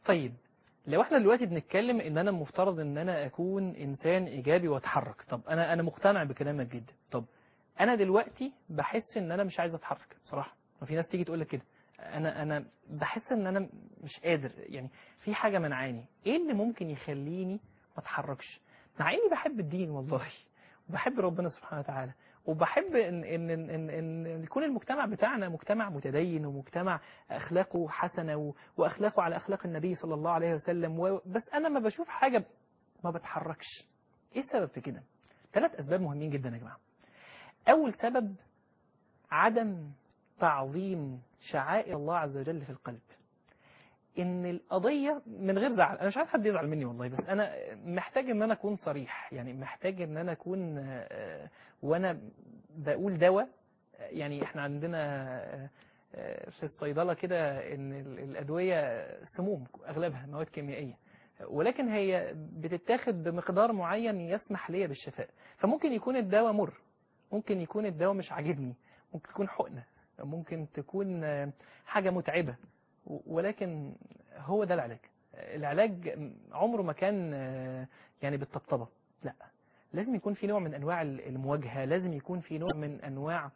طيب لو احنا دلوقتي بنتكلم ان انا المفترض ان انا اكون انسان ايجابي واتحرك طب انا انا مقتنع بكلامك جدا طب انا دلوقتي بحس ان انا مش عايز اتحرك بصراحه وفي ناس تيجي تقول لك كده انا انا بحس ان انا مش قادر يعني في حاجه منعاني ايه اللي ممكن يخليني ما اتحركش مع اني بحب الدين والله وبحب ربنا سبحانه وتعالى وبحب ان ان ان ان, إن يكون المجتمع بتاعنا مجتمع متدين ومجتمع اخلاقه حسنه و- واخلاقه على اخلاق النبي صلى الله عليه وسلم و- بس انا ما بشوف حاجه ما بتحركش ايه السبب في كده ثلاث اسباب مهمين جدا يا جماعه اول سبب عدم تعظيم شعائر الله عز وجل في القلب ان القضيه من غير زعل انا مش عايز حد يزعل مني والله بس انا محتاج ان انا اكون صريح يعني محتاج ان انا اكون آه، وانا بقول دواء يعني احنا عندنا آه، آه، في الصيدله كده ان ال- الادويه سموم اغلبها مواد كيميائيه ولكن هي بتتاخد بمقدار معين يسمح ليا بالشفاء فممكن يكون الدواء مر ممكن يكون الدواء مش عاجبني ممكن تكون حقنه ممكن تكون آه، حاجه متعبه و- ولكن هو ده العلاج العلاج عمره ما كان آه، يعني بالطبطبة لا لازم يكون في نوع من أنواع المواجهة لازم يكون في نوع من أنواع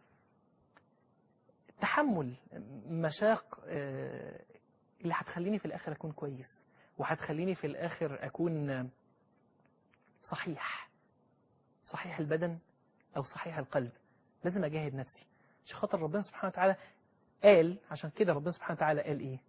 تحمل مشاق آه، اللي هتخليني في الآخر أكون كويس وهتخليني في الآخر أكون آه، صحيح صحيح البدن أو صحيح القلب لازم أجاهد نفسي عشان خاطر ربنا سبحانه وتعالى قال عشان كده ربنا سبحانه وتعالى قال إيه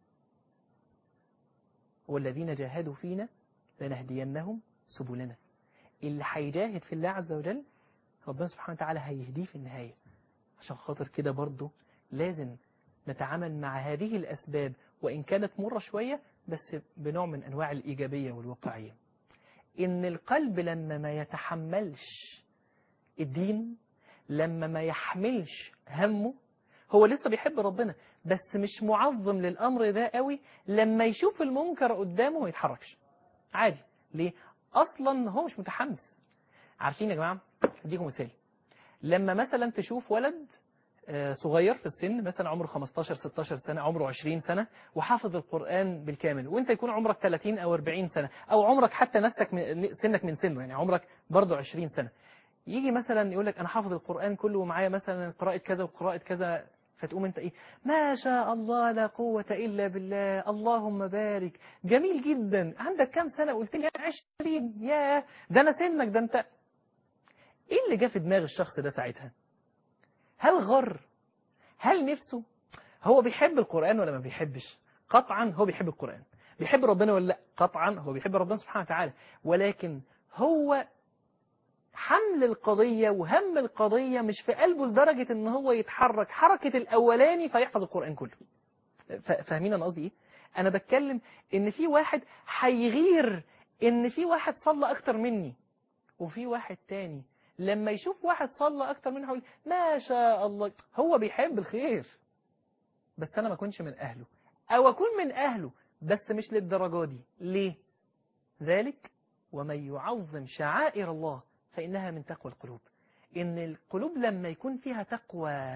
والذين جاهدوا فينا لنهدينهم سبلنا اللي هيجاهد في الله عز وجل ربنا سبحانه وتعالى هيهديه في النهاية عشان خاطر كده برضه لازم نتعامل مع هذه الأسباب وإن كانت مرة شوية بس بنوع من أنواع الإيجابية والواقعية إن القلب لما ما يتحملش الدين لما ما يحملش همه هو لسه بيحب ربنا بس مش معظم للأمر ده قوي لما يشوف المنكر قدامه ما يتحركش عادي ليه أصلا هو مش متحمس عارفين يا جماعة اديكم مثال لما مثلا تشوف ولد آه، صغير في السن مثلا عمره 15 16 سنة عمره 20 سنة وحافظ القرآن بالكامل وانت يكون عمرك 30 او 40 سنة او عمرك حتى نفسك من سنك من سنه يعني عمرك برضه 20 سنة يجي مثلا يقول لك انا حافظ القرآن كله ومعايا مثلا قراءة كذا وقراءة كذا فتقوم انت ايه ما شاء الله لا قوة الا بالله اللهم بارك جميل جدا عندك كام سنة قلت لي 20 يا ده انا سنك ده انت ايه اللي جه في دماغ الشخص ده ساعتها هل غر هل نفسه هو بيحب القرآن ولا ما بيحبش قطعا هو بيحب القرآن بيحب ربنا ولا لا قطعا هو بيحب ربنا سبحانه وتعالى ولكن هو حمل القضية وهم القضية مش في قلبه لدرجة ان هو يتحرك حركة الاولاني فيحفظ القرآن كله ف- فاهمين انا قصدي ايه انا بتكلم ان في واحد هيغير ان في واحد صلى اكتر مني وفي واحد تاني لما يشوف واحد صلى اكتر منه يقول ما شاء الله هو بيحب الخير بس انا ما اكونش من اهله او اكون من اهله بس مش للدرجه دي ليه ذلك ومن يعظم شعائر الله فانها من تقوى القلوب ان القلوب لما يكون فيها تقوى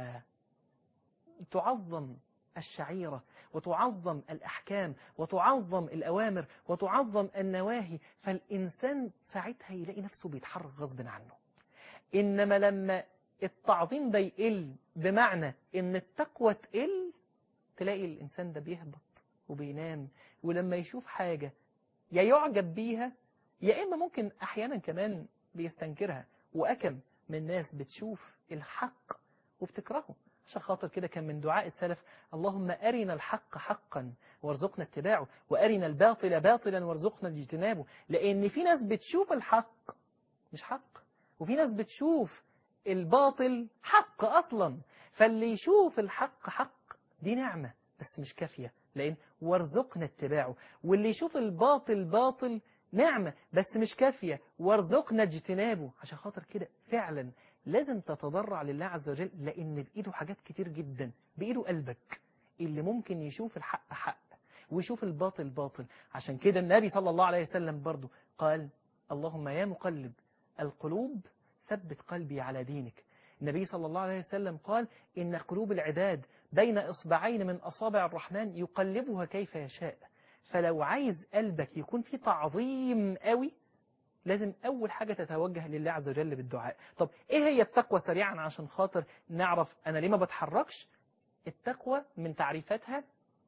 تعظم الشعيرة وتعظم الأحكام وتعظم الأوامر وتعظم النواهي فالإنسان ساعتها يلاقي نفسه بيتحرك غصب عنه إنما لما التعظيم ده يقل بمعنى إن التقوى تقل تلاقي الإنسان ده بيهبط وبينام ولما يشوف حاجة يا يعجب بيها يا إما ممكن أحيانا كمان بيستنكرها وأكم من ناس بتشوف الحق وبتكرهه عشان خاطر كده كان من دعاء السلف اللهم أرنا الحق حقا وارزقنا اتباعه وأرنا الباطل باطلا وارزقنا اجتنابه لأن في ناس بتشوف الحق مش حق وفي ناس بتشوف الباطل حق أصلا فاللي يشوف الحق حق دي نعمة بس مش كافية لأن وارزقنا اتباعه واللي يشوف الباطل باطل نعمة بس مش كافية وارزقنا اجتنابه عشان خاطر كده فعلا لازم تتضرع لله عز وجل لأن بإيده حاجات كتير جدا بإيده قلبك اللي ممكن يشوف الحق حق ويشوف الباطل باطل عشان كده النبي صلى الله عليه وسلم برضو قال اللهم يا مقلب القلوب ثبت قلبي على دينك النبي صلى الله عليه وسلم قال إن قلوب العباد بين إصبعين من أصابع الرحمن يقلبها كيف يشاء فلو عايز قلبك يكون فيه تعظيم قوي لازم أول حاجة تتوجه لله عز وجل بالدعاء طب إيه هي التقوى سريعا عشان خاطر نعرف أنا ليه ما بتحركش التقوى من تعريفاتها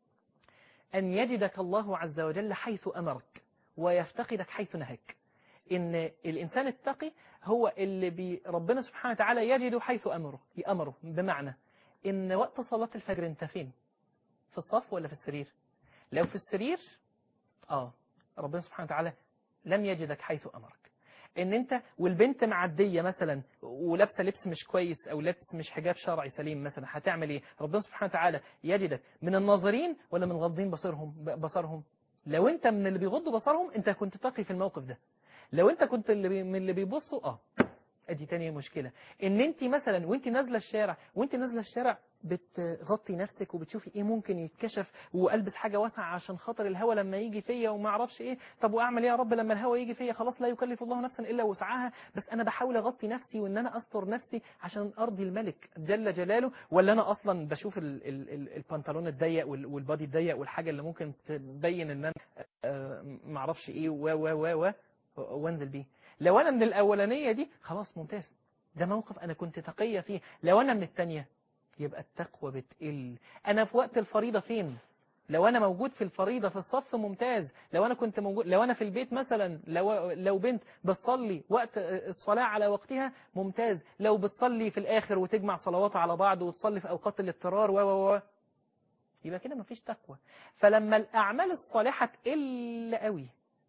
أن يجدك الله عز وجل حيث أمرك ويفتقدك حيث نهاك إن الإنسان التقي هو اللي بي ربنا سبحانه وتعالى يجد حيث أمره يأمره بمعنى إن وقت صلاة الفجر أنت فين في الصف ولا في السرير لو في السرير آه ربنا سبحانه وتعالى لم يجدك حيث أمرك ان انت والبنت معدية مثلا ولابسه لبس مش كويس او لبس مش حجاب شرعي سليم مثلا هتعمل ايه ربنا سبحانه وتعالى يجدك من الناظرين ولا من غضين بصرهم بصرهم لو انت من اللي بيغضوا بصرهم انت كنت تقي في الموقف ده لو انت كنت اللي بي من اللي بيبصوا اه ادي تانية مشكلة ان انت مثلا وانت نازلة الشارع وانت نازلة الشارع بتغطي نفسك وبتشوفي ايه ممكن يتكشف والبس حاجة واسعة عشان خاطر الهوا لما يجي فيا وما اعرفش ايه طب واعمل ايه يا رب لما الهوا يجي فيا خلاص لا يكلف الله نفسا الا وسعها بس انا بحاول اغطي نفسي وان انا استر نفسي عشان ارضي الملك جل جلاله ولا انا اصلا بشوف ال ال ال البنطلون الضيق وال- والبادي الضيق والحاجة اللي ممكن تبين ان انا آه، ما اعرفش ايه و و و و وانزل بيه لو انا من الاولانيه دي خلاص ممتاز ده موقف انا كنت تقيه فيه لو انا من الثانيه يبقى التقوى بتقل انا في وقت الفريضه فين لو انا موجود في الفريضه في الصف ممتاز لو انا كنت موجود لو انا في البيت مثلا لو لو بنت بتصلي وقت الصلاه على وقتها ممتاز لو بتصلي في الاخر وتجمع صلوات على بعض وتصلي في اوقات الاضطرار و و و يبقى كده مفيش تقوى فلما الاعمال الصالحه تقل قوي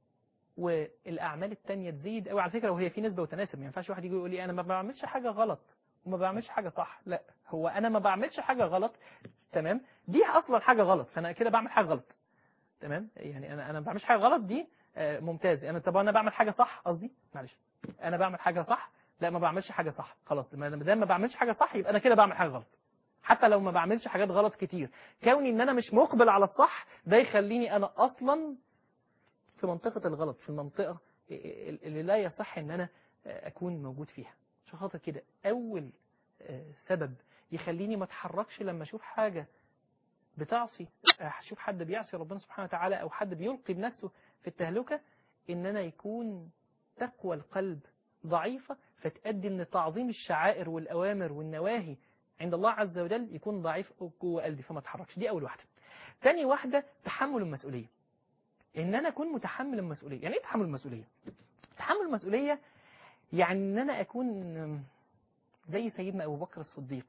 والاعمال التانية تزيد قوي على فكره وهي في نسبه وتناسب ما ينفعش واحد يجي يقول لي انا ما بعملش حاجه غلط وما بعملش حاجه صح لا هو انا ما بعملش حاجه غلط تمام دي اصلا حاجه غلط فانا كده بعمل حاجه غلط تمام يعني انا انا ما بعملش حاجه غلط دي آه، ممتاز انا طب انا بعمل حاجه صح قصدي معلش انا بعمل حاجه صح لا ما بعملش حاجه صح خلاص ما دام ما بعملش حاجه صح يبقى انا كده بعمل حاجه غلط حتى لو ما بعملش حاجات غلط كتير كوني ان انا مش مقبل على الصح ده يخليني انا اصلا في منطقة الغلط في المنطقة اللي لا يصح ان انا اكون موجود فيها عشان خاطر كده اول سبب يخليني ما اتحركش لما اشوف حاجة بتعصي اشوف حد بيعصي ربنا سبحانه وتعالى او حد بيلقي بنفسه في التهلكة ان انا يكون تقوى القلب ضعيفة فتؤدي ان تعظيم الشعائر والاوامر والنواهي عند الله عز وجل يكون ضعيف جوه قلبي فما اتحركش دي اول واحدة تاني واحدة تحمل المسؤولية ان انا اكون متحمل المسؤوليه يعني ايه تحمل المسؤوليه تحمل المسؤوليه يعني ان انا اكون زي سيدنا ابو بكر الصديق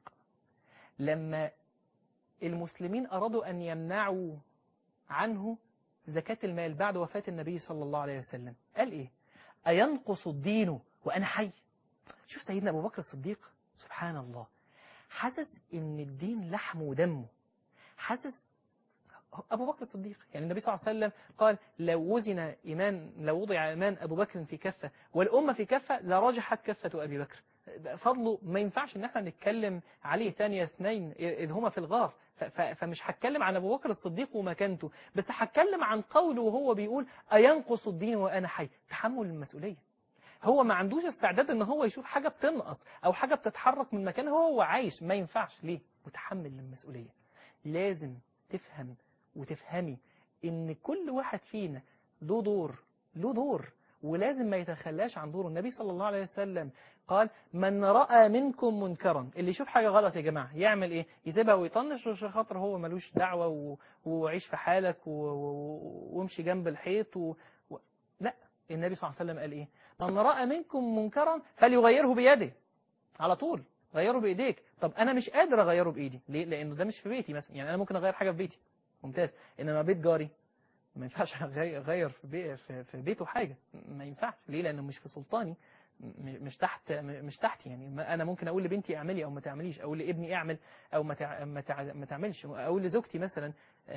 لما المسلمين ارادوا ان يمنعوا عنه زكاة المال بعد وفاة النبي صلى الله عليه وسلم قال ايه اينقص الدين وانا حي شوف سيدنا ابو بكر الصديق سبحان الله حاسس ان الدين لحمه ودمه حاسس أبو بكر الصديق يعني النبي صلى الله عليه وسلم قال لو وزن إيمان لو وضع إيمان أبو بكر في كفة والأمة في كفة لرجحت كفة أبي بكر فضله ما ينفعش ان احنا نتكلم عليه ثانية اثنين إذ هما في الغار فمش هتكلم عن أبو بكر الصديق ومكانته بس هتكلم عن قوله وهو بيقول أينقص الدين وأنا حي تحمل المسؤولية هو ما عندوش استعداد ان هو يشوف حاجة بتنقص او حاجة بتتحرك من مكان هو عايش ما ينفعش ليه متحمل للمسؤولية لازم تفهم وتفهمي ان كل واحد فينا له دور له دور ولازم ما يتخلاش عن دوره النبي صلى الله عليه وسلم قال من رأى منكم منكرا اللي يشوف حاجة غلط يا جماعة يعمل ايه يسيبها ويطنش عشان خاطر هو ملوش دعوة و... وعيش في حالك و... وامشي جنب الحيط و... و... لا النبي صلى الله عليه وسلم قال ايه من رأى منكم منكرا فليغيره بيده على طول غيره بايديك طب انا مش قادر اغيره بايدي ليه لانه ده مش في بيتي مثلا يعني انا ممكن اغير حاجه في بيتي ممتاز انما بيت جاري ما ينفعش اغير في, بي في بيته حاجه ما ينفعش ليه لانه مش في سلطاني مش تحت مش تحتي يعني انا ممكن اقول لبنتي اعملي او ما تعمليش اقول لابني اعمل او ما ما تعملش اقول لزوجتي مثلا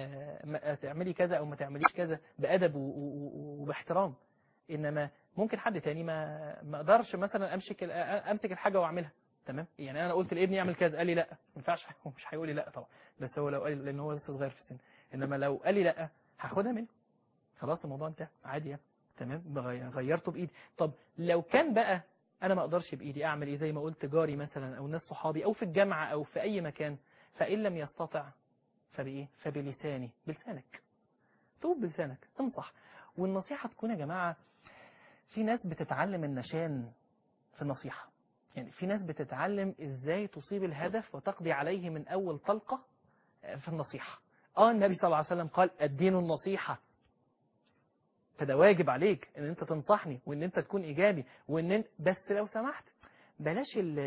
تعملي كذا او ما تعمليش كذا بادب وباحترام انما ممكن حد تاني ما ما اقدرش مثلا امسك امسك الحاجه واعملها تمام يعني انا قلت لابني يعمل كذا قال لي لا ما ينفعش هو مش هيقول لي لا طبعا بس هو لو قال لان هو لسه صغير في السن انما لو قال لي لا هاخدها منه خلاص الموضوع انتهى عادي يعني تمام غيرته بايدي طب لو كان بقى انا ما اقدرش بايدي اعمل ايه زي ما قلت جاري مثلا او ناس صحابي او في الجامعه او في اي مكان فان لم يستطع فبايه فبلساني بلسانك تقول بلسانك انصح والنصيحة تكون يا جماعة في ناس بتتعلم النشان في النصيحة يعني في ناس بتتعلم ازاي تصيب الهدف وتقضي عليه من اول طلقة في النصيحة اه النبي صلى الله عليه وسلم قال الدين النصيحة فده واجب عليك ان انت تنصحني وان انت تكون ايجابي وان بس لو سمحت بلاش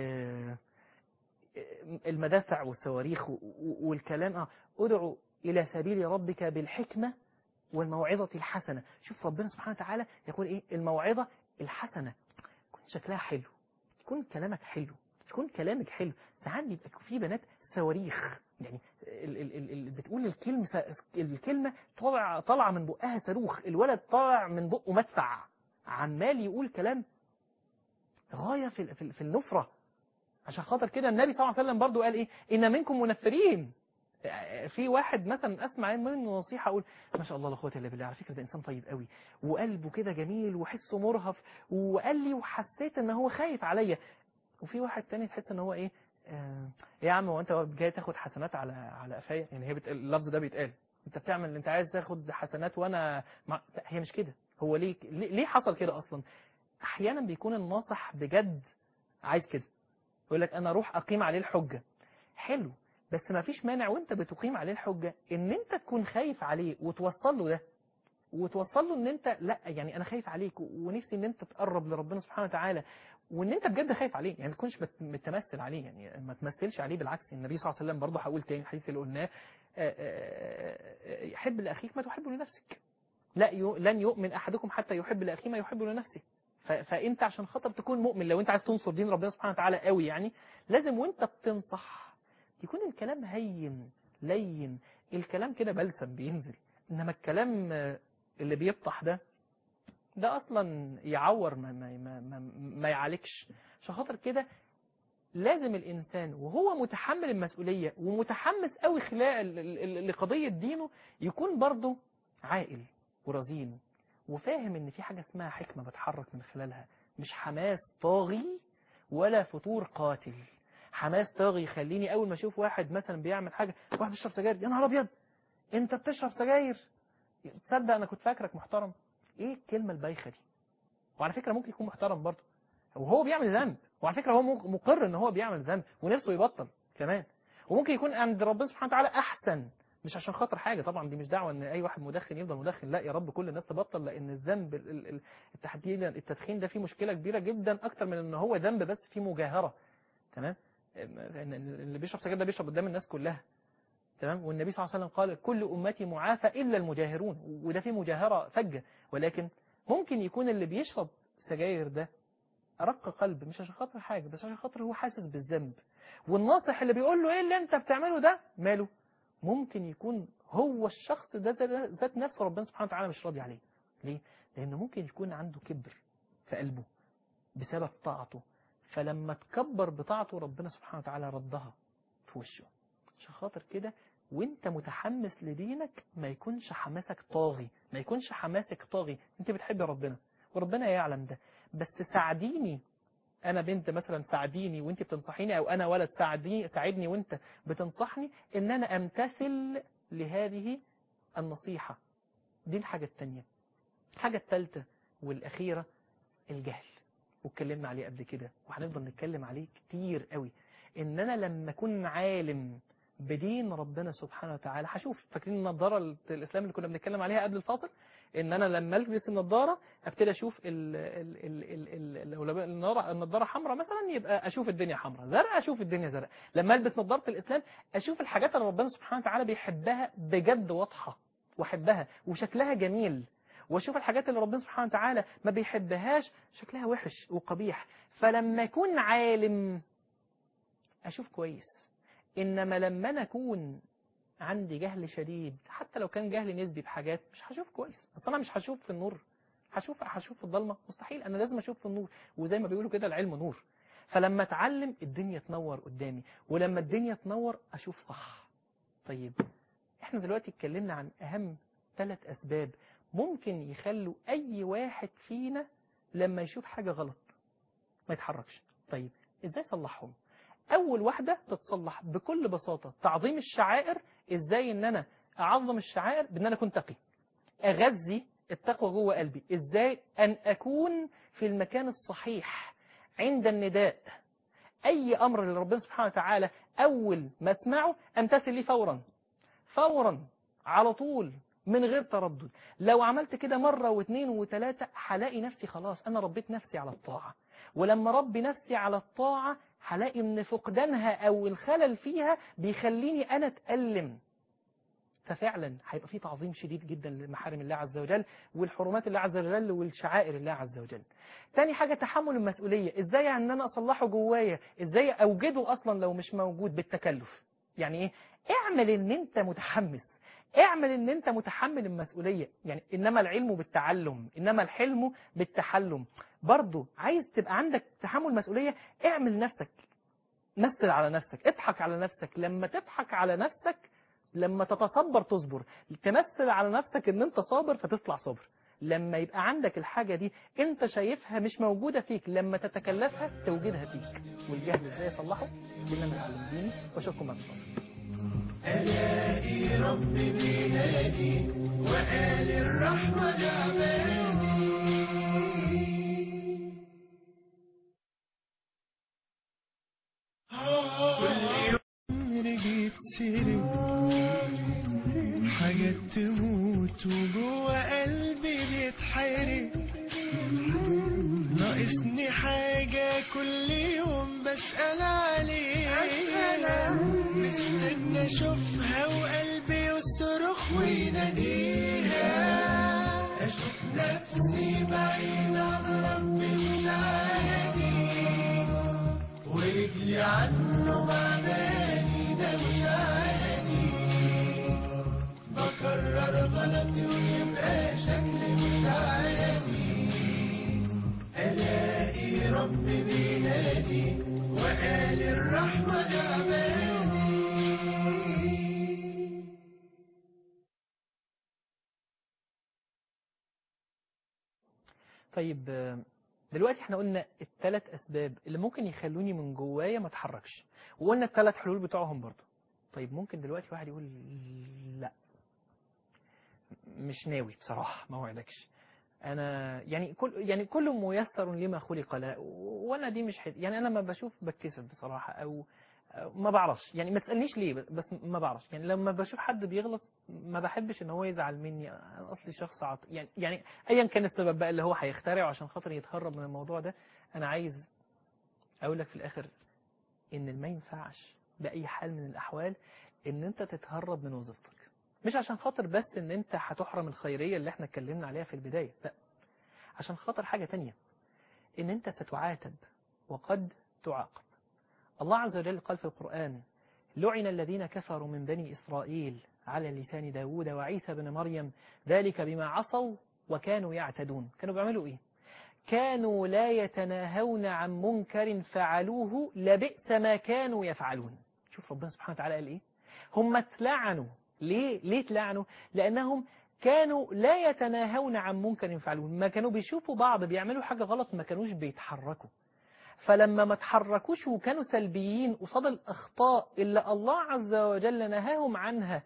المدافع والصواريخ والكلام اه ادعو الى سبيل ربك بالحكمة والموعظة الحسنة شوف ربنا سبحانه وتعالى يقول ايه الموعظة الحسنة يكون شكلها حلو يكون كلامك حلو يكون كلامك حلو ساعات بيبقى في بنات صواريخ يعني ال ال ال ال بتقول الكلمة الكلمة طالعة طالعة من بقها صاروخ الولد طالع من بقه مدفع عمال يقول كلام غاية في في, في النفرة عشان خاطر كده النبي صلى الله عليه وسلم برضو قال ايه ان منكم منفرين في واحد مثلا اسمع منه نصيحه اقول ما شاء الله لا قوه الا بالله على فكره ده انسان طيب قوي وقلبه كده جميل وحسه مرهف وقال لي وحسيت ان هو خايف عليا وفي واحد تاني تحس ان هو ايه آه يا عم هو انت جاي تاخد حسنات على على قفايا يعني هي بتقال اللفظ ده بيتقال انت بتعمل انت عايز تاخد حسنات وانا مع... هي مش كده هو ليه ليه حصل كده اصلا احيانا بيكون الناصح بجد عايز كده يقول لك انا اروح اقيم عليه الحجه حلو بس ما فيش مانع وانت بتقيم عليه الحجة ان انت تكون خايف عليه وتوصل له ده وتوصل له ان انت لا يعني انا خايف عليك ونفسي ان انت تقرب لربنا سبحانه وتعالى وان انت بجد خايف عليه يعني ما تكونش متمثل عليه يعني ما تمثلش عليه بالعكس النبي صلى الله عليه وسلم برضه هقول تاني الحديث اللي قلناه حب لاخيك ما تحبه لنفسك لا لن يؤمن احدكم حتى يحب لاخيه ما يحب لنفسه فانت عشان خاطر تكون مؤمن لو انت عايز تنصر دين ربنا سبحانه وتعالى قوي يعني لازم وانت بتنصح يكون الكلام هين لين الكلام كده بلسم بينزل انما الكلام اللي بيبطح ده ده اصلا يعور ما, ما, ما, ما, ما يعالجش عشان خاطر كده لازم الانسان وهو متحمل المسؤوليه ومتحمس قوي خلال لقضيه دينه يكون برضه عاقل ورزين وفاهم ان في حاجه اسمها حكمه بتحرك من خلالها مش حماس طاغي ولا فتور قاتل حماس طاغي يخليني اول ما اشوف واحد مثلا بيعمل حاجه واحد بيشرب سجاير يا نهار ابيض انت بتشرب سجاير تصدق انا كنت فاكرك محترم ايه الكلمه البايخه دي وعلى فكره ممكن يكون محترم برضه وهو بيعمل ذنب وعلى فكره هو مقر ان هو بيعمل ذنب ونفسه يبطل كمان وممكن يكون عند ربنا سبحانه وتعالى احسن مش عشان خاطر حاجه طبعا دي مش دعوه ان اي واحد مدخن يفضل مدخن لا يا رب كل الناس تبطل لان الذنب التحديد التدخين ده فيه مشكله كبيره جدا اكتر من ان هو ذنب بس فيه مجاهره تمام اللي بيشرب سجاير ده بيشرب قدام الناس كلها تمام والنبي صلى الله عليه وسلم قال كل امتي معافى الا المجاهرون وده فيه مجاهره فجه ولكن ممكن يكون اللي بيشرب سجاير ده رق قلب مش عشان خاطر حاجه بس عشان خاطر هو حاسس بالذنب والناصح اللي بيقول له ايه اللي انت بتعمله ده ماله ممكن يكون هو الشخص ده ذات نفسه ربنا سبحانه وتعالى مش راضي عليه ليه لانه ممكن يكون عنده كبر في قلبه بسبب طاعته فلما تكبر بطاعته ربنا سبحانه وتعالى ردها في وشه عشان خاطر كده وانت متحمس لدينك ما يكونش حماسك طاغي ما يكونش حماسك طاغي انت بتحب ربنا وربنا يعلم ده بس ساعديني انا بنت مثلا ساعديني وانت بتنصحيني او انا ولد ساعدني ساعدني وانت بتنصحني ان انا امتثل لهذه النصيحة دي الحاجة التانية الحاجة الثالثة والاخيرة الجهل واتكلمنا عليه قبل كده وهنفضل نتكلم عليه كتير قوي ان انا لما اكون عالم بدين ربنا سبحانه وتعالى هشوف فاكرين النضاره الاسلام اللي كنا بنتكلم عليها قبل الفاصل ان انا لما البس النضاره ابتدي اشوف ال ال ال ال لو النضاره النضاره حمراء مثلا يبقى اشوف الدنيا حمراء زرقاء اشوف الدنيا زرقاء لما البس نضاره الاسلام اشوف الحاجات اللي ربنا سبحانه وتعالى بيحبها بجد واضحه واحبها وشكلها جميل واشوف الحاجات اللي ربنا سبحانه وتعالى ما بيحبهاش شكلها وحش وقبيح فلما اكون عالم اشوف كويس انما لما انا اكون عندي جهل شديد حتى لو كان جهل نسبي بحاجات مش هشوف كويس اصل انا مش هشوف في النور هشوف هشوف في الضلمه مستحيل انا لازم اشوف في النور وزي ما بيقولوا كده العلم نور فلما اتعلم الدنيا تنور قدامي ولما الدنيا تنور اشوف صح طيب احنا دلوقتي اتكلمنا عن اهم ثلاث اسباب ممكن يخلوا اي واحد فينا لما يشوف حاجه غلط ما يتحركش طيب ازاي اصلحهم اول واحده تتصلح بكل بساطه تعظيم الشعائر ازاي ان انا اعظم الشعائر بان انا اكون تقي اغذي التقوى جوه قلبي ازاي ان اكون في المكان الصحيح عند النداء اي امر لربنا سبحانه وتعالى اول ما اسمعه امتثل ليه فورا فورا على طول من غير تردد لو عملت كده مرة واثنين وثلاثة هلاقي نفسي خلاص أنا ربيت نفسي على الطاعة ولما ربي نفسي على الطاعة هلاقي إن فقدانها أو الخلل فيها بيخليني أنا أتألم ففعلا هيبقى في تعظيم شديد جدا لمحارم الله عز وجل والحرمات الله عز وجل والشعائر الله عز وجل تاني حاجة تحمل المسؤولية ازاي ان انا اصلحه جوايا ازاي اوجده اصلا لو مش موجود بالتكلف يعني ايه اعمل ان انت متحمس اعمل ان انت متحمل المسؤولية يعني انما العلم بالتعلم انما الحلم بالتحلم برضو عايز تبقى عندك تحمل مسؤولية اعمل نفسك مثل على نفسك اضحك على نفسك لما تضحك على نفسك لما تتصبر تصبر تمثل على نفسك ان انت صابر فتطلع صابر لما يبقى عندك الحاجة دي انت شايفها مش موجودة فيك لما تتكلفها توجدها فيك والجهل ازاي يصلحه كلنا نتعلم ديني واشوفكم بعد الفاصل ألاقي رب بلادي وآل الرحمة لعبادي كل يوم رجيت سيري حاجات تموت وجوه قلبي بيتحرق ناقصني حاجة كل يوم بسأل عليها مستنى اشوفها وقلبي يصرخ ويناديها اشوف نفسي بعيد عن ربي مش عادي ورجلي عنه بعداني ده مش عادي بكرر غلطي ويبقى شكلي مش عادي الاقي ربي بينادي وقال الرحمة لعبادي طيب آه، دلوقتي احنا قلنا الثلاث اسباب اللي ممكن يخلوني من جوايا ما اتحركش وقلنا الثلاث حلول بتوعهم برضو طيب ممكن دلوقتي واحد يقول لا مش ناوي بصراحة ما وعدكش انا يعني كل يعني كل ميسر لما خلق له وانا دي مش حد يعني انا ما بشوف بتكسف بصراحة او أو ما بعرفش يعني ما تسالنيش ليه بس ما بعرفش يعني لما بشوف حد بيغلط ما بحبش ان هو يزعل مني انا اصلي شخص عط... يعني يعني ايا كان السبب بقى اللي هو هيخترعه عشان خاطر يتهرب من الموضوع ده انا عايز اقول لك في الاخر ان ما ينفعش باي حال من الاحوال ان انت تتهرب من وظيفتك مش عشان خاطر بس ان انت هتحرم الخيريه اللي احنا اتكلمنا عليها في البدايه لا عشان خاطر حاجه تانية ان انت ستعاتب وقد تعاقب الله عز وجل قال في القرآن لعن الذين كفروا من بني إسرائيل على لسان داود وعيسى بن مريم ذلك بما عصوا وكانوا يعتدون كانوا بيعملوا إيه كانوا لا يتناهون عن منكر فعلوه لبئس ما كانوا يفعلون شوف ربنا سبحانه وتعالى قال إيه هم اتلعنوا ليه ليه اتلعنوا لأنهم كانوا لا يتناهون عن منكر يفعلون ما كانوا بيشوفوا بعض بيعملوا حاجة غلط ما كانوش بيتحركوا فلما ما تحركوش وكانوا سلبيين قصاد الأخطاء اللي الله عز وجل نهاهم عنها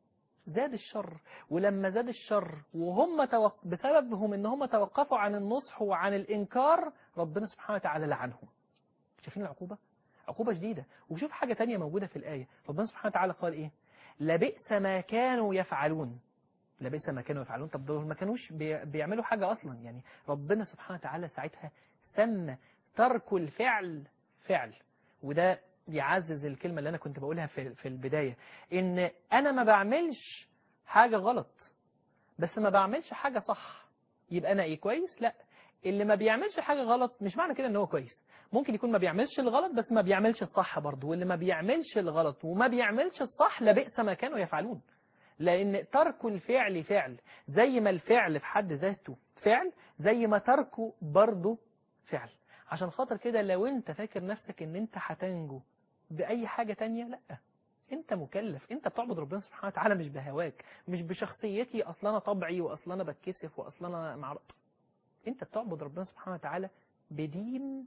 زاد الشر ولما زاد الشر وهم توق... بسببهم ان هم توقفوا عن النصح وعن الإنكار ربنا سبحانه وتعالى لعنهم شايفين العقوبة؟ عقوبة شديدة وشوف حاجة تانية موجودة في الآية ربنا سبحانه وتعالى قال إيه لبئس ما كانوا يفعلون لبئس ما كانوا يفعلون طب دول ما كانوش بي... بيعملوا حاجة أصلا يعني ربنا سبحانه وتعالى ساعتها سمى ترك الفعل فعل وده بيعزز الكلمة اللي أنا كنت بقولها في في البداية إن أنا ما بعملش حاجة غلط بس ما بعملش حاجة صح يبقى أنا إيه كويس؟ لا اللي ما بيعملش حاجة غلط مش معنى كده إن هو كويس ممكن يكون ما بيعملش الغلط بس ما بيعملش الصح برضه واللي ما بيعملش الغلط وما بيعملش الصح لبئس ما كانوا يفعلون لأن ترك الفعل فعل زي ما الفعل في حد ذاته فعل زي ما تركه برضه فعل عشان خاطر كده لو انت فاكر نفسك ان انت هتنجو بأي حاجة تانية لا انت مكلف انت بتعبد ربنا سبحانه وتعالى مش بهواك مش بشخصيتي اصلا انا طبعي واصلا انا بتكسف واصلا انا مع... انت بتعبد ربنا سبحانه وتعالى بدين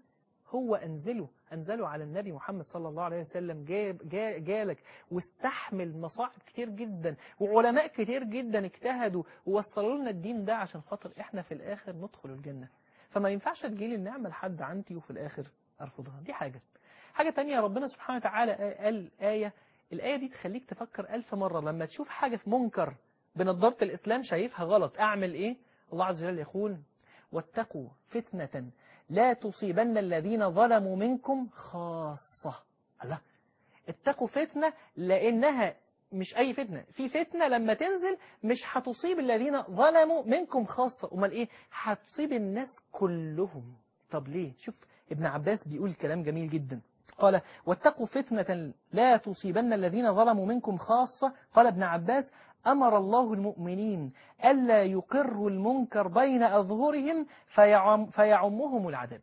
هو أنزله أنزله على النبي محمد صلى الله عليه وسلم جاب جا جالك واستحمل مصاعب كتير جدا وعلماء كتير جدا اجتهدوا ووصلوا لنا الدين ده عشان خاطر احنا في الآخر ندخل الجنة فما ينفعش تجيلي النعمة لحد عندي وفي الآخر أرفضها دي حاجة حاجة تانية ربنا سبحانه وتعالى قال آية الآية دي تخليك تفكر ألف مرة لما تشوف حاجة في منكر بنضارة الإسلام شايفها غلط أعمل إيه الله عز وجل يقول واتقوا فتنة لا تصيبن الذين ظلموا منكم خاصة الله اتقوا فتنة لأنها مش أي فتنة في فتنة لما تنزل مش هتصيب الذين ظلموا منكم خاصة أمال إيه هتصيب الناس كلهم طب ليه شوف ابن عباس بيقول كلام جميل جدا قال واتقوا فتنة لا تصيبن الذين ظلموا منكم خاصة قال ابن عباس أمر الله المؤمنين ألا يقروا المنكر بين أظهرهم فيعم فيعمهم العذاب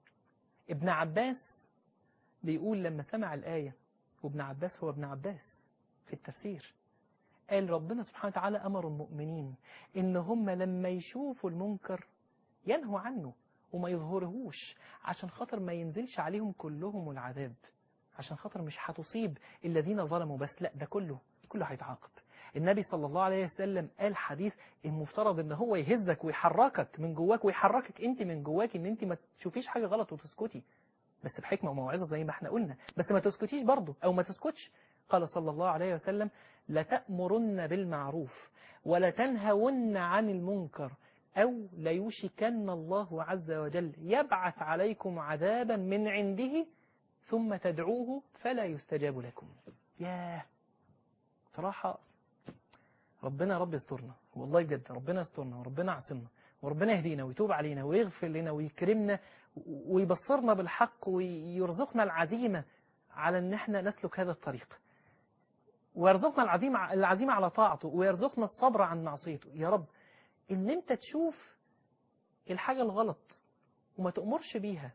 ابن عباس بيقول لما سمع الآية وابن عباس هو ابن عباس في التفسير قال ربنا سبحانه وتعالى أمر المؤمنين إن هم لما يشوفوا المنكر ينهوا عنه وما يظهرهوش عشان خاطر ما ينزلش عليهم كلهم العذاب عشان خاطر مش هتصيب الذين ظلموا بس لا ده كله كله هيتعاقب النبي صلى الله عليه وسلم قال حديث المفترض ان هو يهزك ويحركك من جواك ويحركك انت من جواك ان انت ما تشوفيش حاجة غلط وتسكتي بس بحكمة وموعظة زي ما احنا قلنا بس ما تسكتيش برضه او ما تسكتش قال صلى الله عليه وسلم لتأمرن بالمعروف ولتنهون عن المنكر أو ليوشكن الله عز وجل يبعث عليكم عذابا من عنده ثم تدعوه فلا يستجاب لكم ياه صراحة ربنا رب يسترنا والله بجد ربنا يسترنا وربنا يعصمنا وربنا يهدينا ويتوب علينا ويغفر لنا ويكرمنا ويبصرنا بالحق ويرزقنا العزيمة على ان احنا نسلك هذا الطريق ويرزقنا العزيمة العزيمة على طاعته ويرزقنا الصبر عن معصيته يا رب ان انت تشوف الحاجة الغلط وما تأمرش بيها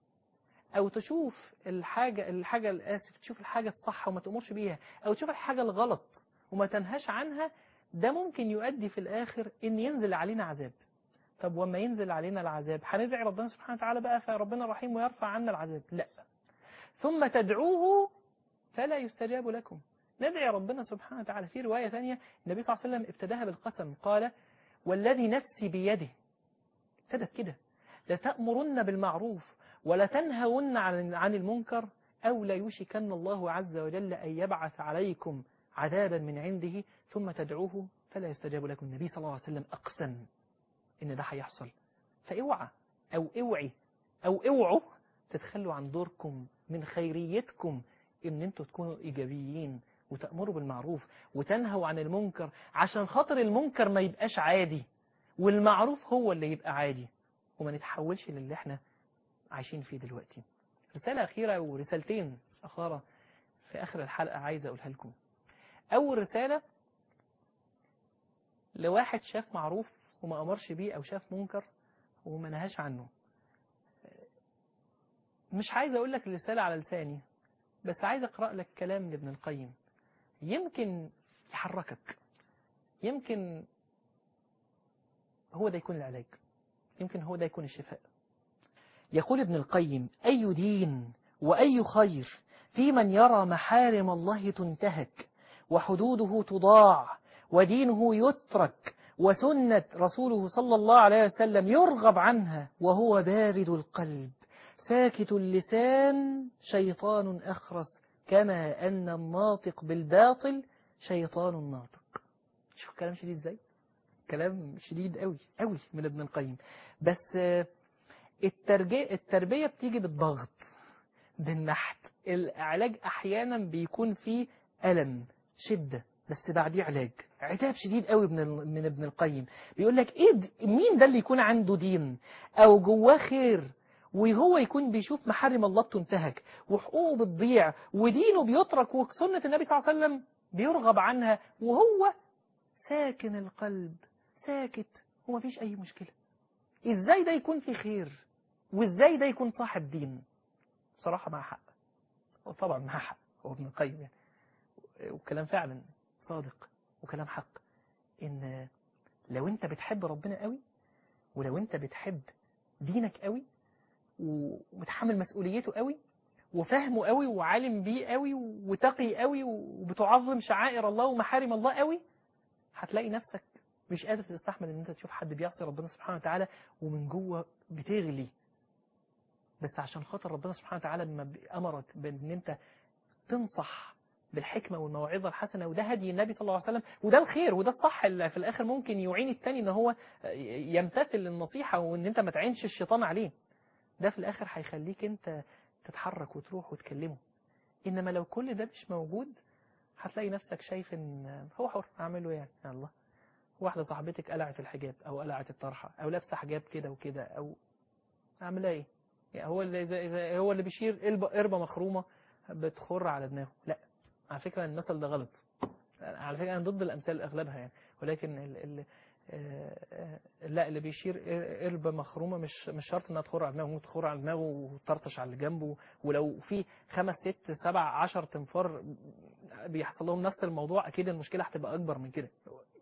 او تشوف الحاجة الحاجة الاسف تشوف الحاجة الصح وما تأمرش بيها او تشوف الحاجة الغلط وما تنهاش عنها ده ممكن يؤدي في الاخر ان ينزل علينا عذاب طب وما ينزل علينا العذاب هندعي ربنا سبحانه وتعالى بقى فربنا رحيم ويرفع عنا العذاب لا ثم تدعوه فلا يستجاب لكم ندعي ربنا سبحانه وتعالى في رواية ثانية النبي صلى الله عليه وسلم ابتداها بالقسم قال والذي نفسي بيده ابتدت كده لتأمرن بالمعروف ولتنهون عن عن المنكر أو ليوشكن الله عز وجل أن يبعث عليكم عذابا من عنده ثم تدعوه فلا يستجاب لكم النبي صلى الله عليه وسلم أقسم إن ده هيحصل فاوعى أو اوعي أو اوعوا تتخلوا عن دوركم من خيريتكم إن أنتوا تكونوا إيجابيين وتأمروا بالمعروف وتنهوا عن المنكر عشان خاطر المنكر ما يبقاش عادي والمعروف هو اللي يبقى عادي وما نتحولش للي احنا عايشين فيه دلوقتي رسالة أخيرة ورسالتين أخرى في آخر الحلقة عايز أقولها لكم أول رسالة لواحد شاف معروف وما أمرش بيه أو شاف منكر وما نهاش عنه مش عايز أقول لك الرسالة على لساني بس عايز أقرأ لك كلام لابن القيم يمكن يحركك يمكن هو ده يكون العلاج يمكن هو ده يكون الشفاء يقول ابن القيم أي دين وأي خير في من يرى محارم الله تنتهك وحدوده تضاع ودينه يترك وسنة رسوله صلى الله عليه وسلم يرغب عنها وهو بارد القلب ساكت اللسان شيطان أخرس كما أن الناطق بالباطل شيطان ناطق شوف كلام شديد ازاي كلام شديد قوي قوي من ابن القيم بس التربية, التربية بتيجي بالضغط بالنحت العلاج أحيانا بيكون فيه ألم شدة بس بعديه علاج عتاب شديد قوي من من ابن القيم بيقول لك ايه مين ده اللي يكون عنده دين او جواه خير وهو يكون بيشوف محارم الله بتنتهك وحقوقه بتضيع ودينه بيترك وسنة النبي صلى الله عليه وسلم بيرغب عنها وهو ساكن القلب ساكت ومفيش أي مشكلة إزاي ده يكون في خير وإزاي ده يكون صاحب دين بصراحة مع حق وطبعا مع حق هو ابن القيم يعني وكلام فعلا صادق وكلام حق إن لو أنت بتحب ربنا قوي ولو أنت بتحب دينك قوي ومتحمل مسؤوليته قوي وفاهمه قوي وعالم بيه قوي وتقي قوي وبتعظم شعائر الله ومحارم الله قوي هتلاقي نفسك مش قادر تستحمل ان انت تشوف حد بيعصي ربنا سبحانه وتعالى ومن جوه بتغلي بس عشان خاطر ربنا سبحانه وتعالى لما امرك بان انت تنصح بالحكمه والموعظه الحسنه وده هدي النبي صلى الله عليه وسلم وده الخير وده الصح اللي في الاخر ممكن يعين التاني ان هو يمتثل للنصيحه وان انت ما تعينش الشيطان عليه ده في الاخر هيخليك انت تتحرك وتروح وتكلمه انما لو كل ده مش موجود هتلاقي نفسك شايف ان هو حر اعمله يعني يا الله واحده صاحبتك قلعت الحجاب او قلعت الطرحه او لابسه حجاب كده وكده او اعملها ايه يعني هو اللي زي زي هو اللي بيشير قربه قربه مخرومه بتخر على دماغه لا على فكره المثل ده غلط على فكره انا ضد الامثال اغلبها يعني ولكن ال ال لا اللي بيشير قربة مخرومة مش مش شرط انها تخر على دماغه ممكن تخر على دماغه وتطرطش على اللي جنبه ولو في خمس ست سبع عشر تنفار بيحصل لهم نفس الموضوع اكيد المشكلة هتبقى اكبر من كده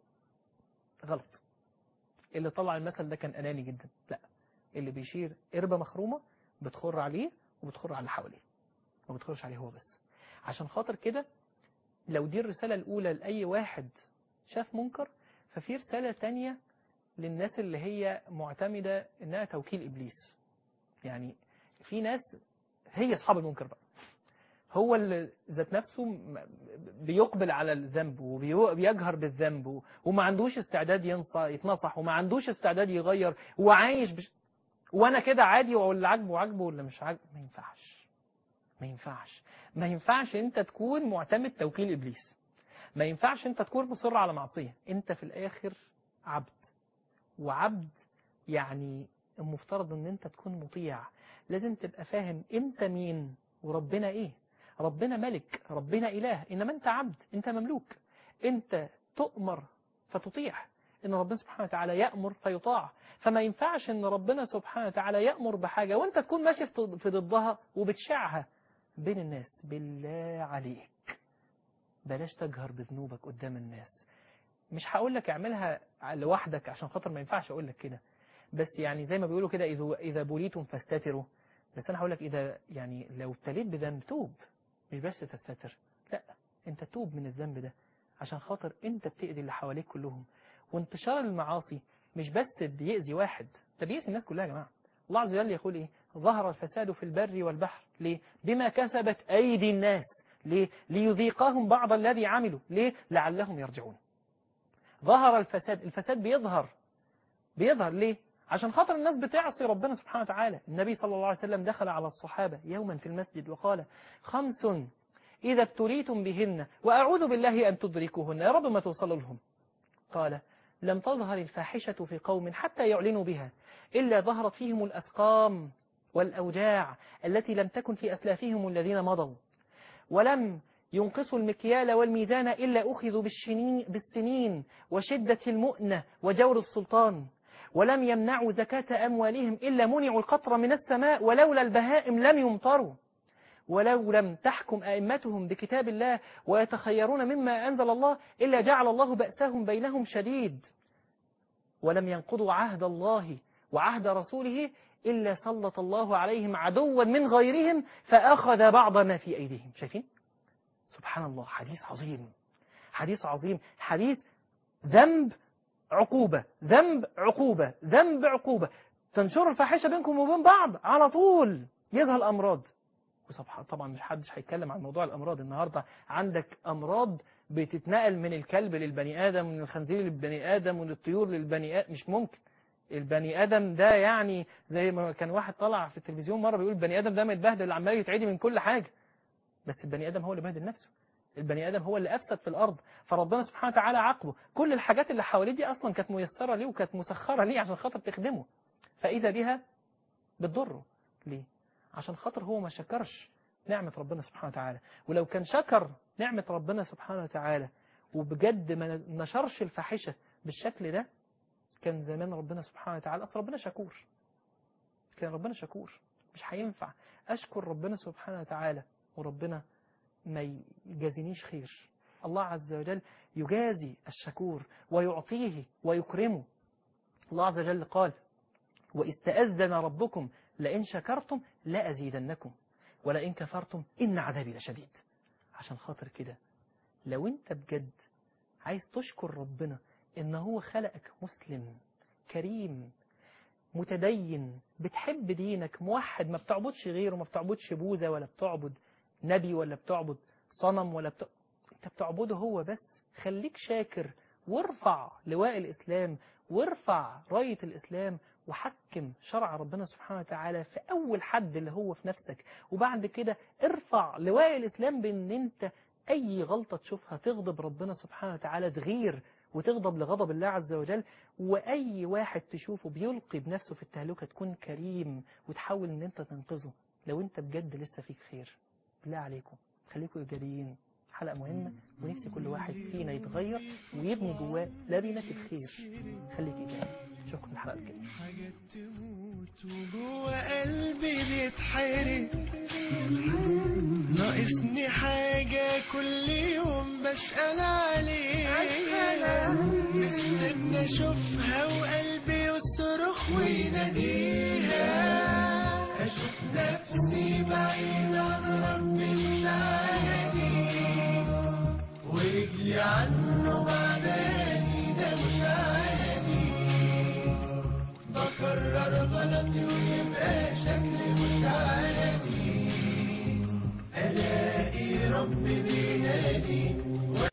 غلط اللي طلع المثل ده كان اناني جدا لا اللي بيشير قربة مخرومة بتخر عليه وبتخر على اللي حواليه ما بتخرش عليه هو بس عشان خاطر كده لو دي الرسالة الأولى لأي واحد شاف منكر ففي رسالة تانية للناس اللي هي معتمدة إنها توكيل إبليس يعني في ناس هي أصحاب المنكر بقى هو اللي ذات نفسه بيقبل على الذنب وبيجهر بالذنب وما عندوش استعداد يتنصح وما عندوش استعداد يغير وعايش بش... وانا كده عادي واللي عاجبه عاجبه واللي مش عاجبه ما ينفعش ما ينفعش ما ينفعش انت تكون معتمد توكيل ابليس ما ينفعش انت تكون مصر على معصية انت في الاخر عبد وعبد يعني المفترض ان انت تكون مطيع لازم تبقى فاهم امتى مين وربنا ايه ربنا ملك ربنا اله انما انت عبد انت مملوك انت تؤمر فتطيع ان ربنا سبحانه وتعالى يأمر فيطاع فما ينفعش ان ربنا سبحانه وتعالى يأمر بحاجة وانت تكون ماشي في ضدها وبتشعها بين الناس بالله عليك بلاش تجهر بذنوبك قدام الناس مش هقول لك اعملها لوحدك عشان خاطر ما ينفعش اقول لك كده بس يعني زي ما بيقولوا كده اذا اذا بوليتم فاستتروا بس انا هقول لك اذا يعني لو ابتليت بذنب توب مش بس تستتر لا انت توب من الذنب ده عشان خاطر انت بتأذي اللي حواليك كلهم وانتشار المعاصي مش بس بيأذي واحد ده بيأذي الناس كلها يا جماعه الله عز وجل يقول ايه ظهر الفساد في البر والبحر ليه بما كسبت ايدي الناس ليه ليذيقهم بعض الذي عملوا ليه لعلهم يرجعون ظهر الفساد الفساد بيظهر بيظهر ليه عشان خاطر الناس بتعصي ربنا سبحانه وتعالى النبي صلى الله عليه وسلم دخل على الصحابة يوما في المسجد وقال خمس إذا ابتليتم بهن وأعوذ بالله أن تدركوهن يا رب ما توصلوا لهم قال لم تظهر الفاحشة في قوم حتى يعلنوا بها إلا ظهرت فيهم الأسقام والأوجاع التي لم تكن في أسلافهم الذين مضوا ولم ينقصوا المكيال والميزان إلا أخذوا بالشنين بالسنين وشدة المؤنة وجور السلطان ولم يمنعوا زكاة أموالهم إلا منعوا القطر من السماء ولولا البهائم لم يمطروا ولو لم تحكم أئمتهم بكتاب الله ويتخيرون مما أنزل الله إلا جعل الله بأسهم بينهم شديد ولم ينقضوا عهد الله وعهد رسوله إلا سلط الله عليهم عدوا من غيرهم فأخذ بعض ما في أيديهم شايفين؟ سبحان الله حديث عظيم حديث عظيم حديث ذنب عقوبة ذنب عقوبة ذنب عقوبة تنشر الفاحشة بينكم وبين بعض على طول يظهر الأمراض طبعا مش حدش هيتكلم عن موضوع الأمراض النهاردة عندك أمراض بتتنقل من الكلب للبني آدم ومن الخنزير للبني آدم ومن الطيور للبني آدم مش ممكن البني آدم ده يعني زي ما كان واحد طلع في التلفزيون مرة بيقول البني آدم ده متبهدل عمال يتعدي من كل حاجة بس البني آدم هو اللي بهدل نفسه البني آدم هو اللي أفسد في الأرض فربنا سبحانه وتعالى عاقبه كل الحاجات اللي حواليه دي أصلا كانت ميسرة ليه وكانت مسخرة ليه عشان خاطر تخدمه فإذا بها بتضره ليه عشان خاطر هو ما شكرش نعمة ربنا سبحانه وتعالى ولو كان شكر نعمة ربنا سبحانه وتعالى وبجد ما نشرش الفاحشة بالشكل ده كان زمان ربنا سبحانه وتعالى أصل ربنا شكور كان ربنا شكور مش هينفع أشكر ربنا سبحانه وتعالى وربنا ما يجازينيش خير الله عز وجل يجازي الشكور ويعطيه ويكرمه الله عز وجل قال واستأذن ربكم لئن شكرتم لأزيدنكم ولئن كفرتم إن عذابي لشديد عشان خاطر كده لو انت بجد عايز تشكر ربنا ان هو خلقك مسلم كريم متدين بتحب دينك موحد ما بتعبدش غيره ما بتعبدش بوذا ولا بتعبد نبي ولا بتعبد صنم ولا بت... انت بتعبده هو بس خليك شاكر وارفع لواء الإسلام وارفع راية الإسلام وحكم شرع ربنا سبحانه وتعالى في أول حد اللي هو في نفسك وبعد كده ارفع لواء الإسلام بأن أنت أي غلطة تشوفها تغضب ربنا سبحانه وتعالى تغير وتغضب لغضب الله عز وجل وأي واحد تشوفه بيلقي بنفسه في التهلكة تكون كريم وتحاول أن أنت تنقذه لو أنت بجد لسه فيك خير بالله عليكم خليكم إيجابيين حلقة مهمة ونفسي كل واحد فينا يتغير ويبني جواه لبنة الخير خليك إيجابي أشوفكم في الحلقة الجاية حاجات تموت وجوه قلبي بيتحرق ناقصني حاجة كل يوم بسأل عليها مستنى اشوفها وقلبي يصرخ ويناديها اشوف نفسي بعيد عن ربي مش عادي ورجلي عنه بعداني ده مش عادي بكرر غلطي